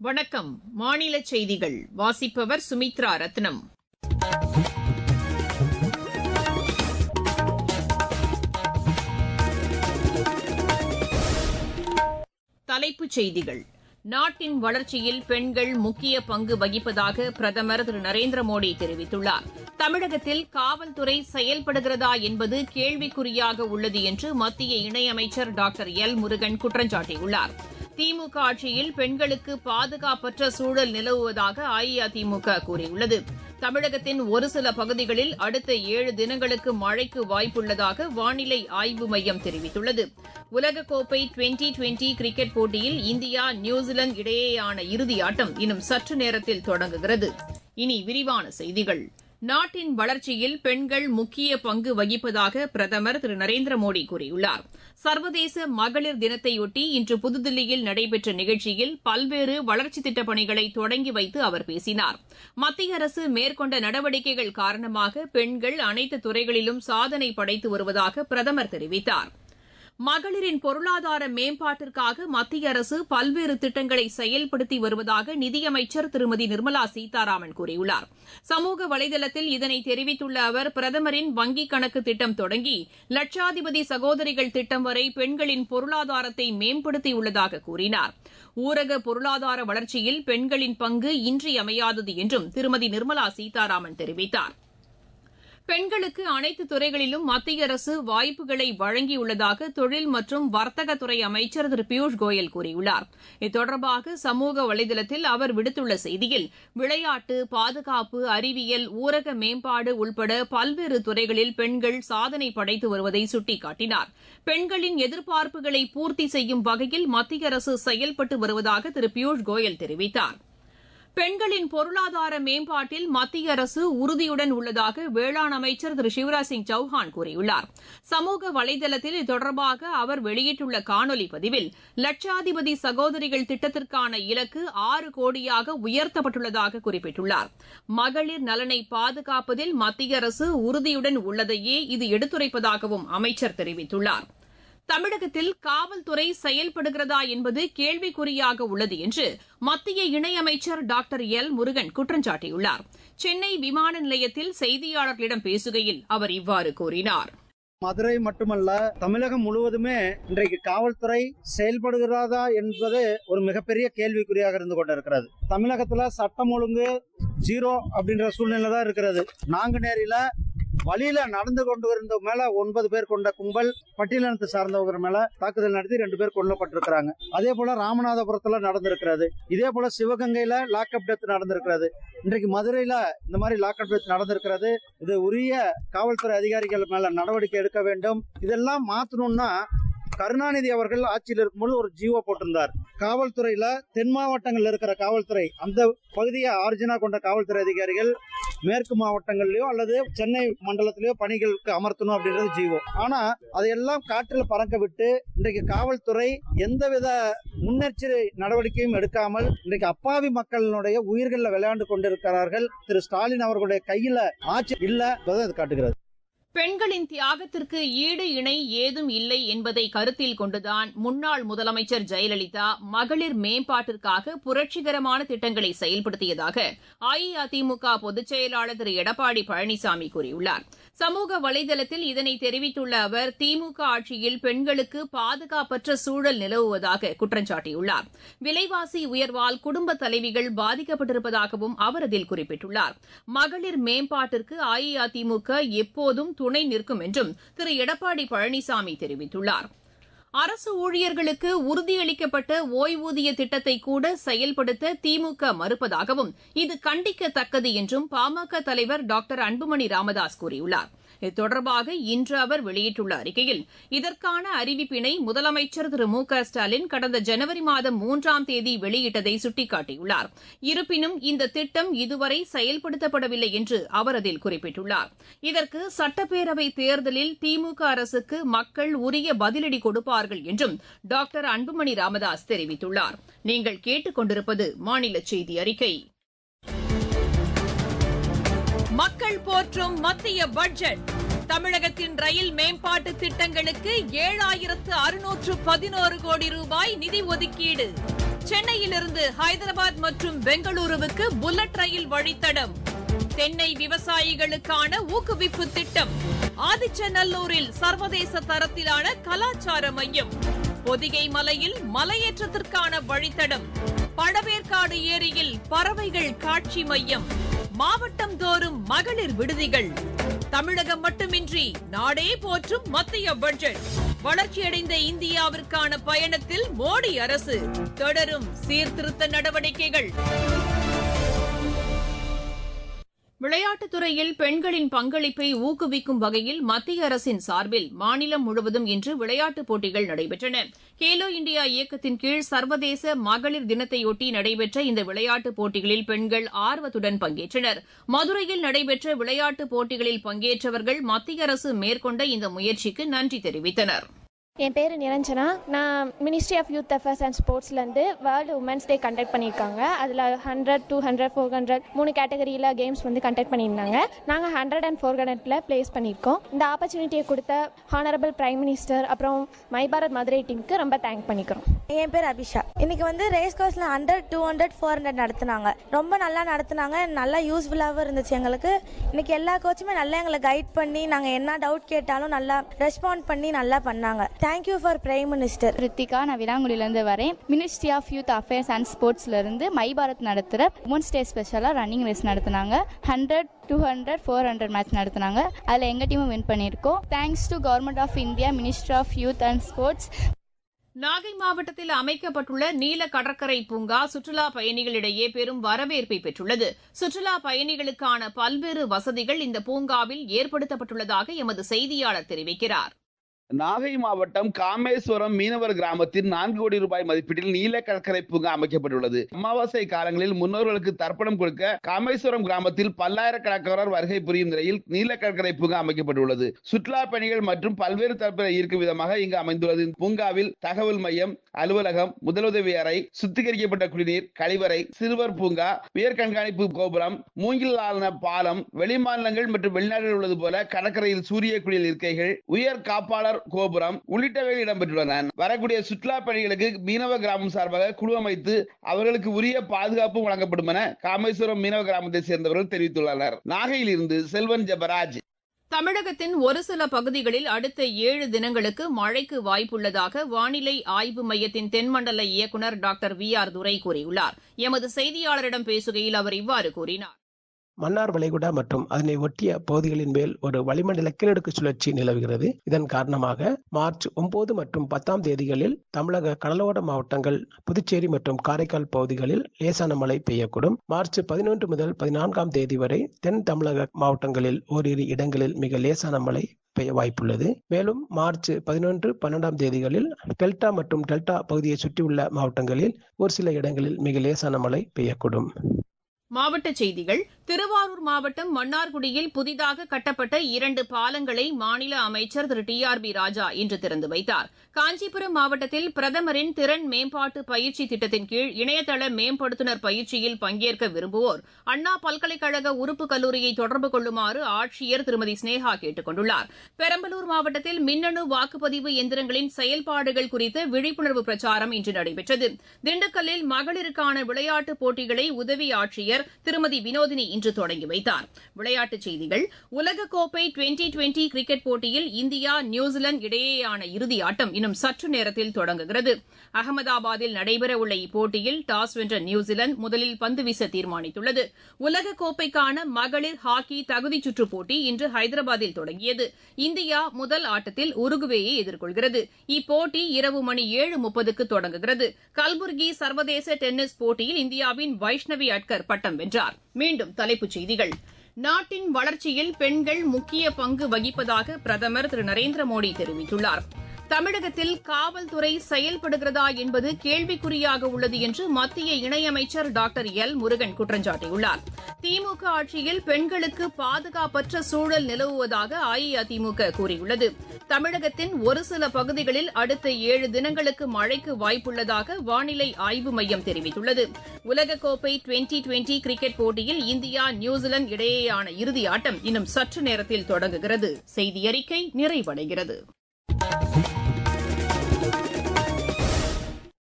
வணக்கம் மாநில செய்திகள் வாசிப்பவர் சுமித்ரா ரத்னம் தலைப்புச் செய்திகள் நாட்டின் வளர்ச்சியில் பெண்கள் முக்கிய பங்கு வகிப்பதாக பிரதமர் திரு நரேந்திர மோடி தெரிவித்துள்ளார் தமிழகத்தில் காவல்துறை செயல்படுகிறதா என்பது கேள்விக்குறியாக உள்ளது என்று மத்திய இணையமைச்சர் டாக்டர் எல் முருகன் குற்றம் சாட்டியுள்ளார் திமுக ஆட்சியில் பெண்களுக்கு பாதுகாப்பற்ற சூழல் நிலவுவதாக அஇஅதிமுக கூறியுள்ளது தமிழகத்தின் ஒரு சில பகுதிகளில் அடுத்த ஏழு தினங்களுக்கு மழைக்கு வாய்ப்புள்ளதாக வானிலை ஆய்வு மையம் தெரிவித்துள்ளது உலகக்கோப்பை டுவெண்டி டுவெண்டி கிரிக்கெட் போட்டியில் இந்தியா நியூசிலாந்து இடையேயான இறுதியாட்டம் இன்னும் சற்று நேரத்தில் தொடங்குகிறது இனி விரிவான செய்திகள் நாட்டின் வளர்ச்சியில் பெண்கள் முக்கிய பங்கு வகிப்பதாக பிரதமர் திரு நரேந்திர மோடி கூறியுள்ளார் சர்வதேச மகளிர் தினத்தையொட்டி இன்று புதுதில்லியில் நடைபெற்ற நிகழ்ச்சியில் பல்வேறு வளர்ச்சித் திட்டப் பணிகளை தொடங்கி வைத்து அவர் பேசினார் மத்திய அரசு மேற்கொண்ட நடவடிக்கைகள் காரணமாக பெண்கள் அனைத்து துறைகளிலும் சாதனை படைத்து வருவதாக பிரதமர் தெரிவித்தாா் மகளிரின் பொருளாதார மேம்பாட்டிற்காக மத்திய அரசு பல்வேறு திட்டங்களை செயல்படுத்தி வருவதாக நிதியமைச்சர் திருமதி நிர்மலா சீதாராமன் கூறியுள்ளார் சமூக வலைதளத்தில் இதனை தெரிவித்துள்ள அவர் பிரதமரின் வங்கிக் கணக்கு திட்டம் தொடங்கி லட்சாதிபதி சகோதரிகள் திட்டம் வரை பெண்களின் பொருளாதாரத்தை மேம்படுத்தியுள்ளதாக கூறினார் ஊரக பொருளாதார வளர்ச்சியில் பெண்களின் பங்கு இன்றியமையாதது என்றும் திருமதி நிர்மலா சீதாராமன் தெரிவித்தாா் பெண்களுக்கு அனைத்து துறைகளிலும் மத்திய அரசு வாய்ப்புகளை வழங்கியுள்ளதாக தொழில் மற்றும் வர்த்தகத்துறை அமைச்சர் திரு பியூஷ் கோயல் கூறியுள்ளார் இது சமூக வலைதளத்தில் அவர் விடுத்துள்ள செய்தியில் விளையாட்டு பாதுகாப்பு அறிவியல் ஊரக மேம்பாடு உள்பட பல்வேறு துறைகளில் பெண்கள் சாதனை படைத்து வருவதை சுட்டிக்காட்டினார் பெண்களின் எதிர்பார்ப்புகளை பூர்த்தி செய்யும் வகையில் மத்திய அரசு செயல்பட்டு வருவதாக திரு பியூஷ் கோயல் தெரிவித்தாா் பெண்களின் பொருளாதார மேம்பாட்டில் மத்திய அரசு உறுதியுடன் உள்ளதாக வேளாண் அமைச்சர் திரு சிவராஜ் சிங் சௌஹான் கூறியுள்ளார் சமூக வலைதளத்தில் இது தொடர்பாக அவர் வெளியிட்டுள்ள காணொலி பதிவில் லட்சாதிபதி சகோதரிகள் திட்டத்திற்கான இலக்கு ஆறு கோடியாக உயர்த்தப்பட்டுள்ளதாக குறிப்பிட்டுள்ளார் மகளிர் நலனை பாதுகாப்பதில் மத்திய அரசு உறுதியுடன் உள்ளதையே இது எடுத்துரைப்பதாகவும் அமைச்சர் தெரிவித்துள்ளாா் தமிழகத்தில் காவல்துறை செயல்படுகிறதா என்பது கேள்விக்குறியாக உள்ளது என்று மத்திய இணையமைச்சர் டாக்டர் எல் முருகன் குற்றம் சாட்டியுள்ளார் சென்னை விமான நிலையத்தில் செய்தியாளர்களிடம் பேசுகையில் அவர் இவ்வாறு கூறினார் மதுரை மட்டுமல்ல தமிழகம் முழுவதுமே இன்றைக்கு காவல்துறை செயல்படுகிறதா என்பது ஒரு மிகப்பெரிய கேள்விக்குறியாக இருந்து கொண்டிருக்கிறது தமிழகத்துல சட்டம் ஒழுங்கு ஜீரோ அப்படின்ற சூழ்நிலை தான் இருக்கிறது நாங்குநேரியில வழியில நடந்து கொண்டு இருந்த மேல ஒன்பது பேர் கொண்ட கும்பல் பட்டியலினத்தை சார்ந்தவங்க மேல தாக்குதல் நடத்தி ரெண்டு பேர் கொல்லப்பட்டிருக்கிறாங்க அதே போல ராமநாதபுரத்துல நடந்திருக்கிறது இதே போல சிவகங்கையில லாக்அப் டெத் நடந்திருக்கிறது இன்றைக்கு மதுரையில இந்த மாதிரி லாக்அப் டெத் நடந்திருக்கிறது இது உரிய காவல்துறை அதிகாரிகள் மேல நடவடிக்கை எடுக்க வேண்டும் இதெல்லாம் மாத்தணும்னா கருணாநிதி அவர்கள் ஆட்சியில் இருக்கும்போது ஒரு ஜீவோ போட்டிருந்தார் காவல்துறையில தென் மாவட்டங்கள்ல இருக்கிற காவல்துறை அந்த பகுதியை ஆர்ஜினா கொண்ட காவல்துறை அதிகாரிகள் மேற்கு மாவட்டங்கள்லயோ அல்லது சென்னை மண்டலத்திலயோ பணிகளுக்கு அமர்த்தணும் அப்படின்றது ஜீவோ ஆனா அதையெல்லாம் காற்றில் பறக்க விட்டு இன்றைக்கு காவல்துறை எந்தவித முன்னெச்சரிக்கை நடவடிக்கையும் எடுக்காமல் இன்றைக்கு அப்பாவி மக்களினுடைய உயிர்களில் விளையாண்டு கொண்டிருக்கிறார்கள் திரு ஸ்டாலின் அவர்களுடைய கையில ஆட்சி இல்ல அது காட்டுகிறது பெண்களின் தியாகத்திற்கு ஈடு இணை ஏதும் இல்லை என்பதை கருத்தில் கொண்டுதான் முன்னாள் முதலமைச்சர் ஜெயலலிதா மகளிர் மேம்பாட்டிற்காக புரட்சிகரமான திட்டங்களை செயல்படுத்தியதாக அஇஅதிமுக பொதுச் செயலாளர் திரு எடப்பாடி பழனிசாமி கூறியுள்ளார் சமூக வலைதளத்தில் இதனை தெரிவித்துள்ள அவர் திமுக ஆட்சியில் பெண்களுக்கு பாதுகாப்பற்ற சூழல் நிலவுவதாக குற்றம் சாட்டியுள்ளார் விலைவாசி உயர்வால் குடும்ப தலைவிகள் பாதிக்கப்பட்டிருப்பதாகவும் அவர் அதில் குறிப்பிட்டுள்ளார் மகளிர் மேம்பாட்டிற்கு அஇஅதிமுக எப்போதும் துணை நிற்கும் என்றும் திரு எடப்பாடி பழனிசாமி தெரிவித்துள்ளார் அரசு ஊழியர்களுக்கு உறுதியளிக்கப்பட்ட ஓய்வூதிய திட்டத்தை கூட செயல்படுத்த திமுக மறுப்பதாகவும் இது கண்டிக்கத்தக்கது என்றும் பாமக தலைவர் டாக்டர் அன்புமணி ராமதாஸ் கூறியுள்ளார் இது தொடர்பாக இன்று அவர் வெளியிட்டுள்ள அறிக்கையில் இதற்கான அறிவிப்பினை முதலமைச்சர் திரு மு க ஸ்டாலின் கடந்த ஜனவரி மாதம் மூன்றாம் தேதி வெளியிட்டதை சுட்டிக்காட்டியுள்ளார் இருப்பினும் இந்த திட்டம் இதுவரை செயல்படுத்தப்படவில்லை என்று அவர் அதில் குறிப்பிட்டுள்ளார் இதற்கு சட்டப்பேரவை தேர்தலில் திமுக அரசுக்கு மக்கள் உரிய பதிலடி கொடுப்பார்கள் என்றும் டாக்டர் அன்புமணி ராமதாஸ் தெரிவித்துள்ளார் நீங்கள் கேட்டுக் கொண்டிருப்பது மாநில செய்தி அறிக்கை மக்கள் போற்றும் மத்திய பட்ஜெட் தமிழகத்தின் ரயில் மேம்பாட்டு திட்டங்களுக்கு ஏழாயிரத்து அறுநூற்று பதினோரு கோடி ரூபாய் நிதி ஒதுக்கீடு சென்னையிலிருந்து ஹைதராபாத் மற்றும் பெங்களூருவுக்கு புல்லட் ரயில் வழித்தடம் தென்னை விவசாயிகளுக்கான ஊக்குவிப்பு திட்டம் ஆதிச்சநல்லூரில் சர்வதேச தரத்திலான கலாச்சார மையம் பொதிகை மலையில் மலையேற்றத்திற்கான வழித்தடம் பழவேற்காடு ஏரியில் பறவைகள் காட்சி மையம் மாவட்டம் தோறும் மகளிர் விடுதிகள் தமிழகம் மட்டுமின்றி நாடே போற்றும் மத்திய பட்ஜெட் வளர்ச்சியடைந்த இந்தியாவிற்கான பயணத்தில் மோடி அரசு தொடரும் சீர்திருத்த நடவடிக்கைகள் விளையாட்டுத் துறையில் பெண்களின் பங்களிப்பை ஊக்குவிக்கும் வகையில் மத்திய அரசின் சார்பில் மாநிலம் முழுவதும் இன்று விளையாட்டுப் போட்டிகள் நடைபெற்றன கேலோ இந்தியா இயக்கத்தின் கீழ் சர்வதேச மகளிர் தினத்தையொட்டி நடைபெற்ற இந்த விளையாட்டுப் போட்டிகளில் பெண்கள் ஆர்வத்துடன் பங்கேற்றனர் மதுரையில் நடைபெற்ற விளையாட்டுப் போட்டிகளில் பங்கேற்றவர்கள் மத்திய அரசு மேற்கொண்ட இந்த முயற்சிக்கு நன்றி தெரிவித்தனர் என் பேர் நிரஞ்சனா நான் ministry of youth affairs and ஸ்போர்ட்ஸ்லேருந்து வேர்ல்டு உமன்ஸ் டே கண்டக்ட் பண்ணியிருக்காங்க அதில் hundred two hundred four hundred மூணு கேட்டகரியில் கேம்ஸ் வந்து கண்டக்ட் பண்ணியிருந்தாங்க நாங்கள் ஹண்ட்ரட் அண்ட் ஃபோர் ஹண்ட்ரட்ல ப்ளேஸ் பண்ணியிருக்கோம் இந்த ஆப்பர்ச்சுனிட்டியை கொடுத்த ஹானரபிள் பிரைம் மினிஸ்டர் அப்புறம் மை பாரத் மதுரை டீமுக்கு ரொம்ப தேங்க் பண்ணிக்கிறோம் என் பேர் அபிஷா இன்னைக்கு வந்து ரேஸ் கோர்ஸில் hundred two hundred four hundred நடத்துனாங்க ரொம்ப நல்லா நடத்துனாங்க நல்லா யூஸ்ஃபுல்லாகவும் இருந்துச்சு எங்களுக்கு இன்னைக்கு எல்லா கோச்சுமே நல்லா எங்களை கைட் பண்ணி நாங்கள் என்ன டவுட் கேட்டாலும் நல்லா ரெஸ்பாண்ட் பண்ணி நல்லா பண்ணாங்க thank you for prime minister Rithika நான் விலாங்குடியிலேருந்து வரேன் ministry of youth affairs and ஸ்போர்ட்ஸ்லேருந்து மை பாரத் நடத்துகிற உமன்ஸ் டே ஸ்பெஷலாக ரன்னிங் ரேஸ் நடத்துனாங்க hundred two hundred four hundred match நடத்துனாங்க அதில் எங்கள் டீமும் வின் பண்ணியிருக்கோம் thanks to government of India ministry of youth and sports Nagai மாவட்டத்தில் அமைக்கப்பட்டுள்ள நீல கடற்கரை பூங்கா சுற்றுலா பயணிகளிடையே பெரும் வரவேற்பை பெற்றுள்ளது சுற்றுலா பயணிகளுக்கான பல்வேறு வசதிகள் இந்த பூங்காவில் ஏற்படுத்தப்பட்டுள்ளதாக எமது செய்தியாளர் தெரிவிக்கிறார் நாகை மாவட்டம் காமேஸ்வரம் மீனவர் கிராமத்தில் நான்கு கோடி ரூபாய் மதிப்பீட்டில் நீல கடற்கரை பூங்கா அமைக்கப்பட்டுள்ளது அமாவாசை காலங்களில் முன்னோர்களுக்கு தர்ப்பணம் கொடுக்க காமேஸ்வரம் கிராமத்தில் பல்லாயிரக்கணக்கானோர் வருகை புரியும் நிலையில் நீல கடற்கரை பூங்கா அமைக்கப்பட்டுள்ளது சுற்றுலா பயணிகள் மற்றும் பல்வேறு தரப்பினர் ஈர்க்கும் விதமாக இங்கு அமைந்துள்ளது இந்த பூங்காவில் தகவல் மையம் அலுவலகம் முதலுதவி அறை சுத்திகரிக்கப்பட்ட குடிநீர் கழிவறை சிறுவர் பூங்கா உயர் கண்காணிப்பு கோபுரம் மூங்கிலான பாலம் வெளிமாநிலங்கள் மற்றும் வெளிநாடுகளில் உள்ளது போல கடற்கரையில் சூரிய குளியல் இருக்கைகள் உயர் காப்பாளர் கோபுரம் உள்ளிட்டவைகள் இடம்பெற்றுள்ளன வரக்கூடிய சுற்றுலா பயணிகளுக்கு மீனவ கிராமம் சார்பாக குழு அமைத்து அவர்களுக்கு உரிய பாதுகாப்பு வழங்கப்படும் என காமேஸ்வரம் மீனவ கிராமத்தை சேர்ந்தவர்கள் தெரிவித்துள்ளனர் நாகையில் இருந்து செல்வன் ஜெபராஜ் தமிழகத்தின் ஒரு சில பகுதிகளில் அடுத்த ஏழு தினங்களுக்கு மழைக்கு வாய்ப்புள்ளதாக வானிலை ஆய்வு மையத்தின் தென்மண்டல இயக்குநர் டாக்டர் வி ஆர் துரை கூறியுள்ளார் எமது செய்தியாளரிடம் பேசுகையில் அவர் இவ்வாறு கூறினார் மன்னார் வளைகுடா மற்றும் அதனை ஒட்டிய பகுதிகளின் மேல் ஒரு வளிமண்டல கீழடுக்கு சுழற்சி நிலவுகிறது இதன் காரணமாக மார்ச் ஒன்பது மற்றும் பத்தாம் தேதிகளில் தமிழக கடலோர மாவட்டங்கள் புதுச்சேரி மற்றும் காரைக்கால் பகுதிகளில் லேசான மழை பெய்யக்கூடும் மார்ச் பதினொன்று முதல் பதினான்காம் தேதி வரை தென் தமிழக மாவட்டங்களில் ஓரிரு இடங்களில் மிக லேசான மழை பெய்ய வாய்ப்புள்ளது மேலும் மார்ச் பதினொன்று பன்னெண்டாம் தேதிகளில் டெல்டா மற்றும் டெல்டா பகுதியை சுற்றியுள்ள மாவட்டங்களில் ஒரு சில இடங்களில் மிக லேசான மழை பெய்யக்கூடும் மாவட்டச் செய்திகள் திருவாரூர் மாவட்டம் மன்னார்குடியில் புதிதாக கட்டப்பட்ட இரண்டு பாலங்களை மாநில அமைச்சர் Thiru T R B Raja இன்று திறந்து வைத்தார் காஞ்சிபுரம் மாவட்டத்தில் பிரதமரின் திறன் மேம்பாட்டு பயிற்சி திட்டத்தின் கீழ் இணையதள மேம்படுத்துனர் பயிற்சியில் பங்கேற்க விரும்புவோர் அண்ணா பல்கலைக்கழக உறுப்பு கல்லூரியை தொடர்பு கொள்ளுமாறு ஆட்சியர் திருமதி ஸ்னேகா கேட்டுக் கொண்டுள்ளார் பெரம்பலூர் மாவட்டத்தில் மின்னணு வாக்குப்பதிவு எந்திரங்களின் செயல்பாடுகள் குறித்த விழிப்புணர்வு பிரச்சாரம் இன்று நடைபெற்றது திண்டுக்கல்லில் மகளிருக்கான விளையாட்டுப் போட்டிகளை உதவி ஆட்சியர் திருமதி வினோதினி இன்று தொடங்கி வைத்தார் விளையாட்டுச் செய்திகள் உலகக்கோப்பை டுவெண்டி டுவெண்டி கிரிக்கெட் போட்டியில் இந்தியா நியூசிலாந்து இடையேயான இறுதி ஆட்டம் இன்னும் சற்று நேரத்தில் தொடங்குகிறது அகமதாபாத்தில் நடைபெறவுள்ள இப்போட்டியில் டாஸ் வென்ற நியூசிலாந்து முதலில் பந்து வீச தீர்மானித்துள்ளது உலகக்கோப்பைக்கான மகளிர் ஹாக்கி தகுதிச் சுற்றுப் போட்டி இன்று ஹைதராபாத்தில் தொடங்கியது இந்தியா முதல் ஆட்டத்தில் உருகுவேயை எதிர்கொள்கிறது இப்போட்டி இரவு மணி ஏழு முப்பதுக்கு தொடங்குகிறது கல்புர்கி சர்வதேச டென்னிஸ் போட்டியில் இந்தியாவின் வைஷ்ணவி அட்கர் பட்டம் வென்றார் மீண்டும் தலைப்புச் செய்திகள் நாட்டின் வளர்ச்சியில் பெண்கள் முக்கிய பங்கு வகிப்பதாக பிரதமர் திரு நரேந்திர மோடி தெரிவித்துள்ளார் தமிழகத்தில் காவல்துறை செயல்படுகிறதா என்பது கேள்விக்குறியாக உள்ளது என்று மத்திய இணையமைச்சர் டாக்டர் எல் முருகன் குற்றம் சாட்டியுள்ளார் திமுக ஆட்சியில் பெண்களுக்கு பாதுகாப்பற்ற சூழல் நிலவுவதாக அஇஅதிமுக கூறியுள்ளது தமிழகத்தின் ஒரு சில பகுதிகளில் அடுத்த ஏழு தினங்களுக்கு மழைக்கு வாய்ப்புள்ளதாக வானிலை ஆய்வு மையம் தெரிவித்துள்ளது உலகக்கோப்பை டுவெண்டி டுவெண்டி கிரிக்கெட் போட்டியில் இந்தியா நியூசிலாந்து இடையேயான இறுதி ஆட்டம் இன்னும் சற்று நேரத்தில் தொடங்குகிறது செய்தி அறிக்கை நிறைவடைகிறது